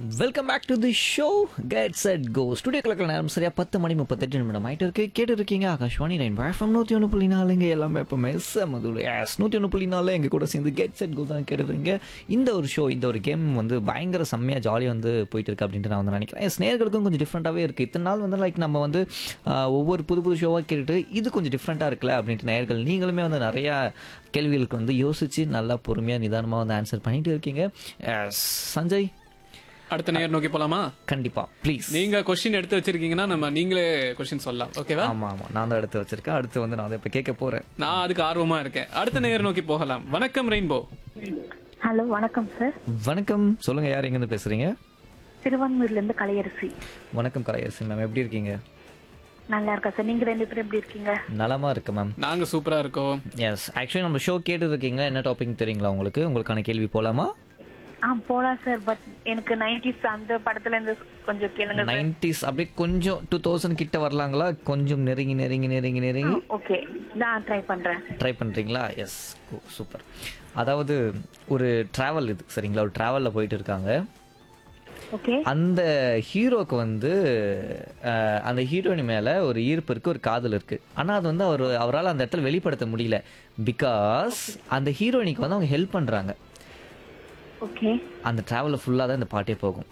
welcome back to the show get set go studio கலக்கிற நேரம் சரியா பத்து மணி முப்பத்தெட்டு நிமிடம் ஆயிட்டு இருக்கு கேட்டு இருக்கீங்க ஆகாஷ்வாணி நைன் வேஃபம் நூற்றி ஒன்று புள்ளி நாலுங்க எல்லாமே எப்பவுமே செமதுல எஸ் நூற்றி ஒன்று புள்ளி நாலு எங்கள் கூட சேர்ந்து கெட் செட் கோ தான் கேட்டுருக்கீங்க இந்த ஒரு ஷோ இந்த ஒரு கேம் வந்து பயங்கர செம்மையாக ஜாலியாக வந்து போயிட்டு இருக்கு அப்படின்ட்டு நான் வந்து நினைக்கிறேன் எஸ் நேர்களுக்கும் கொஞ்சம் டிஃப்ரெண்ட்டாகவே இருக்குது இத்தனை நாள் வந்து லைக் நம்ம வந்து ஆஹ், ஒவ்வொரு புது புது ஷோவாக கேட்டுட்டு இது கொஞ்சம் டிஃப்ரெண்ட்டாக இருக்குல்ல அப்படின்ட்டு நேர்கள் நீங்களுமே வந்து நிறையா கேள்விகளுக்கு வந்து யோசிச்சு நல்லா பொறுமையாக நிதானமாக வந்து ஆன்சர் பண்ணிட்டு இருக்கீங்க Yes, சஞ்சய் அடுத்த நேர் நோக்கி போலாமா கண்டிப்பா ப்ளீஸ் நீங்க கொஸ்டின் எடுத்து வச்சிருக்கீங்கன்னா நம்ம நீங்களே கொஸ்டின் சொல்லலாம் ஓகேவா ஆமா ஆமா நான் தான் எடுத்து வச்சிருக்கேன் அடுத்து வந்து நான் அதை இப்ப கேட்க போறேன் நான் அதுக்கு ஆர்வமா இருக்கேன் அடுத்த நேர் நோக்கி போகலாம் வணக்கம் ரெயின்போ ஹலோ வணக்கம் சார் வணக்கம் சொல்லுங்க யார் எங்க இருந்து பேசுறீங்க திருவான்மூர்ல இருந்து கலையரசி வணக்கம் கலையரசி மேம் எப்படி இருக்கீங்க நல்லா இருக்கா சார் நீங்க ரெண்டு பேரும் எப்படி இருக்கீங்க நலமா இருக்கு மேம் நாங்க சூப்பரா இருக்கோம் எஸ் ஆக்சுவலி நம்ம ஷோ கேட்டு இருக்கீங்க என்ன டாபிக் தெரியுங்களா உங்களுக்கு உங்களுக்கான கேள்வி போலாமா ஆ போலாம் சார் பட் எனக்கு நைன்டிஸ் அந்த படத்துல இருந்து கொஞ்சம் கேளுங்க சார் நைன்டிஸ் அப்படியே கொஞ்சம் டூ தௌசண்ட் கிட்ட வரலாங்களா கொஞ்சம் நெருங்கி நெருங்கி நெருங்கி நெருங்கி ஓகே நான் ட்ரை பண்றேன் ட்ரை பண்ணுறீங்களா எஸ் சூப்பர் அதாவது ஒரு ட்ராவல் இது சரிங்களா ஒரு ட்ராவலில் போயிட்டு இருக்காங்க ஓகே அந்த ஹீரோக்கு வந்து அஹ், அந்த ஹீரோயின் மேல ஒரு ஈர்ப்பு இருக்கு ஒரு காதல் இருக்கு ஆனா அது வந்து அவர் அவரால் அந்த இடத்துல வெளிப்படுத்த முடியல பிகாஸ் அந்த ஹீரோயினிக்கு வந்து அவங்க ஹெல்ப் பண்றாங்க ஓகே அந்த டிராவலில் ஃபுல்லாக தான் இந்த பாட்டே போகும்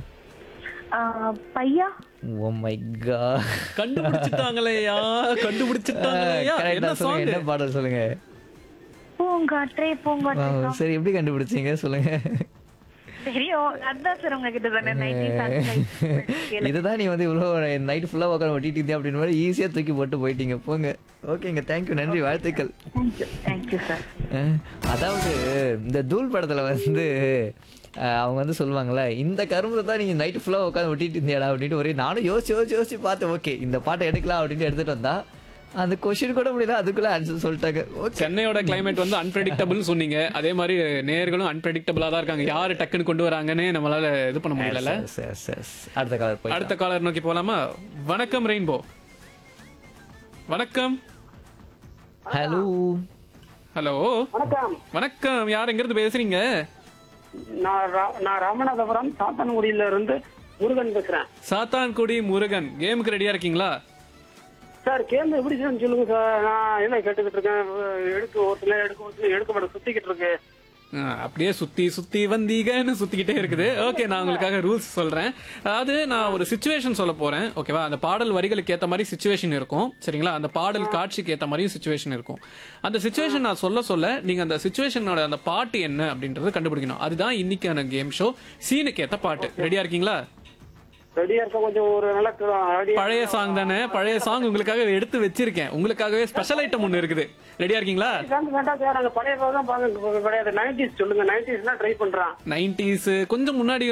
பையா ஓ மை காட் கண்டுபிடிச்சிட்டாங்களேயா கண்டுபிடிச்சிட்டாங்களேயா என்ன சொல்லுங்க சாங் என்ன பாடல் சொல்லுங்க பூங்காற்றே பூங்காற்றே Wow, சரி எப்படி கண்டுபிடிச்சீங்க சொல்லுங்க தெரியும் அதான் சார் உங்ககிட்ட சொன்னேன் நைன்டிஸ் இதுதான் நீ வந்து இவ்வளோ நைட் ஃபுல்லாக உட்கார ஒட்டிட்டு இருந்தே அப்படின்னு மாதிரி ஈஸியாக தூக்கி போட்டு போயிட்டீங்க போங்க ஓகேங்க தேங்க்யூ நன்றி வாழ்த்துக்கள் தேங்க்யூ தேங்க்யூ சார் அஹ், அதாவது இந்த தூள் படத்துல வந்து அஹ், அவங்க வந்து சொல்லுவாங்கல்ல இந்த கரும்புல தான் நீங்க நைட் ஃபுல்லா உட்காந்து ஒட்டிட்டு இருந்தியாடா அப்படின்ட்டு ஒரே நானும் யோசிச்சு யோசிச்சு யோசிச்சு பார்த்தேன் ஓகே இந்த பாட்டை எடுக்கலாம் அப்படின்ட்டு எடுத்துட்டு வந்தா அந்த கொஸ்டின் கூட முடியல அதுக்குள்ள ஆன்சர் சொல்லிட்டாங்க ஓகே சென்னையோட கிளைமேட் வந்து அன்பிரடிக்டபிள் சொன்னீங்க அதே மாதிரி நேர்களும் அன்பிரடிக்டபிளா தான் இருக்காங்க யாரு டக்குன்னு கொண்டு வராங்கன்னு நம்மளால இது பண்ண முடியல அடுத்த கலர் போய் அடுத்த காலர் நோக்கி போலாமா வணக்கம் ரெயின்போ வணக்கம் ஹலோ ஹலோ வணக்கம் வணக்கம் யார் எங்க இருந்து பேசுறீங்க நான் ரா- நான் ராமநாதபுரம் சாத்தான்குடியில இருந்து முருகன் பேசுறேன் சாத்தான்குடி முருகன் கேமுக்கு ரெடியா இருக்கீங்களா சார் கேள்வி எப்படி சார் சொல்லுங்க சார் நான் என்ன கேட்டுக்கிட்டு இருக்கேன் எடுக்க ஒரு சில எடுக்க ஒரு சில எடுக்க மாட்டேன் சுத்திக்கிட்டு இருக்கு ஆ, அப்படியே சுத்தி சுத்தி வந்தீங்கன்னு சுத்திக்கிட்டே இருக்குது ஓகே நான் உங்களுக்காக ரூல்ஸ் சொல்றேன் அதாவது நான் ஒரு சுச்சுவேஷன் சொல்ல போறேன் ஓகேவா அந்த பாடல் வரிகளுக்கு ஏத்த மாதிரி சுச்சுவேஷன் இருக்கும் சரிங்களா அந்த பாடல் காட்சிக்கு ஏத்த மாதிரியும் சுச்சுவேஷன் இருக்கும் அந்த சுச்சுவேஷன் நான் சொல்ல சொல்ல நீங்க அந்த சுச்சுவேஷனோட அந்த பாட்டு என்ன அப்படின்றது கண்டுபிடிக்கணும் அதுதான் இன்னைக்கான கேம் ஷோ சீனுக்கு ஏத்த பாட்டு ரெடியா இருக்கீங்களா ரெடியா இருக்க கொஞ்சம் ஒரு நல்ல ரெடியா பழைய சாங் தானே பழைய சாங் உங்களுக்காக எடுத்து வச்சிருக்கேன் உங்களுக்காகவே ஸ்பெஷல் ஐட்டம் ஒன்னு இருக்குது ரெடியா இருக்கீங்களா சாங் வேண்டாம் சார் நாங்க பழைய தான் பாக்க கிடையாது நைன்டிஸ் சொல்லுங்க நைன்டிஸ்னா ட்ரை பண்றான் நைன்டிஸ் கொஞ்சம் முன்னாடி